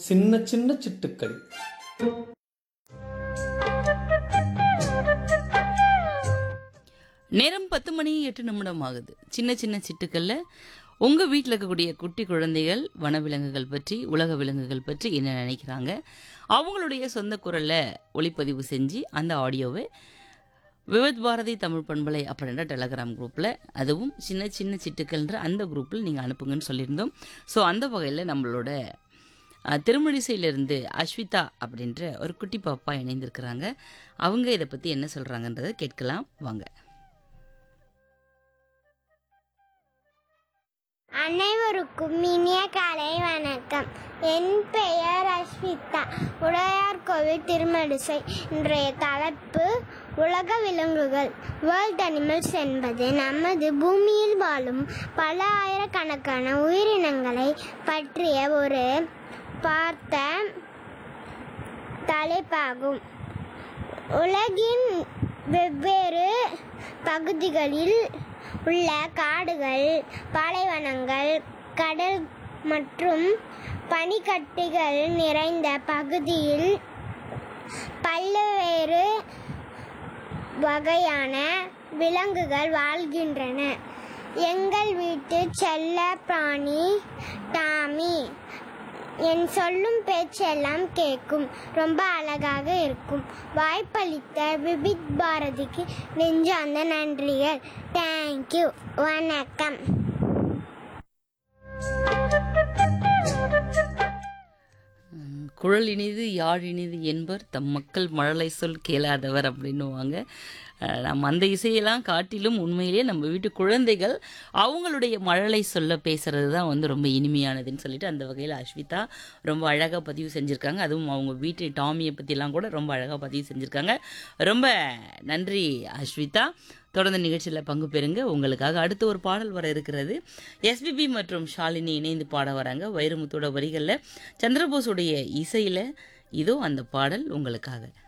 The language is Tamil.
சின்ன சின்ன சிட்டுக்கள் நேரம் பத்து மணி எட்டு நிமிடம் ஆகுது சின்ன சின்ன சிட்டுக்கள்ல உங்க வீட்டில் இருக்கக்கூடிய குட்டி குழந்தைகள் வனவிலங்குகள் பற்றி உலக விலங்குகள் பற்றி என்ன நினைக்கிறாங்க அவங்களுடைய சொந்த குரல்ல ஒளிப்பதிவு செஞ்சு அந்த ஆடியோவை விவத் பாரதி தமிழ் பண்பலை அப்படின்ற டெலகிராம் குரூப்பில் அதுவும் சின்ன சின்ன சிட்டுக்கள்ன்ற அந்த குரூப்பில் நீங்கள் அனுப்புங்கன்னு சொல்லியிருந்தோம் ஸோ அந்த வகையில் நம்மளோட அஹ், திருமழிசையிலிருந்து அஸ்விதா அப்படின்ற ஒரு குட்டி பாப்பா இணைந்திருக்கிறாங்க அவங்க இதை பற்றி என்ன சொல்கிறாங்கன்றதை கேட்கலாம் வாங்க அனைவருக்கும் இனிய காலை வணக்கம் என் பெயர் அஸ்விதா உடையார் கோவில் திருமடிசை இன்றைய தலைப்பு உலக விலங்குகள் வேர்ல்ட் அனிமல்ஸ் என்பது நமது பூமியில் வாழும் பல ஆயிரக்கணக்கான உயிரினங்களை பற்றிய ஒரு பார்த்த தலைப்பாகும் உலகின் வெவ்வேறு பகுதிகளில் உள்ள காடுகள் பாலைவனங்கள் கடல் மற்றும் பனிக்கட்டிகள் நிறைந்த பகுதியில் பல்வேறு வகையான விலங்குகள் வாழ்கின்றன எங்கள் வீட்டு செல்ல பிராணி டாமி என் சொல்லும் பேச்செல்லாம் கேட்கும் ரொம்ப அழகாக இருக்கும் வாய்ப்பளித்த விபித் பாரதிக்கு நெஞ்சார்ந்த நன்றிகள் தேங்க்யூ வணக்கம் உம், குழல் இனிது யாழ் இனிது என்பர் தம் மக்கள் மழலை சொல் கேளாதவர் அப்படின்னுவாங்க அஹ், நம்ம அந்த இசையெல்லாம் காட்டிலும் உண்மையிலேயே நம்ம வீட்டு குழந்தைகள் அவங்களுடைய மழலை சொல்ல பேசுறது தான் வந்து ரொம்ப இனிமையானதுன்னு சொல்லிட்டு அந்த வகையில் அஸ்விதா ரொம்ப அழகாக பதிவு செஞ்சுருக்காங்க அதுவும் அவங்க வீட்டு டாமியை பற்றிலாம் கூட ரொம்ப அழகாக பதிவு செஞ்சுருக்காங்க ரொம்ப நன்றி அஸ்விதா தொடர்ந்து நிகழ்ச்சியில் பங்கு பெறுங்க உங்களுக்காக அடுத்து ஒரு பாடல் வர இருக்கிறது எஸ்பிபி மற்றும் ஷாலினி இணைந்து பாட வராங்க வைரமுத்தோட வரிகளில் சந்திரபோஸுடைய இசையில் இதோ அந்த பாடல் உங்களுக்காக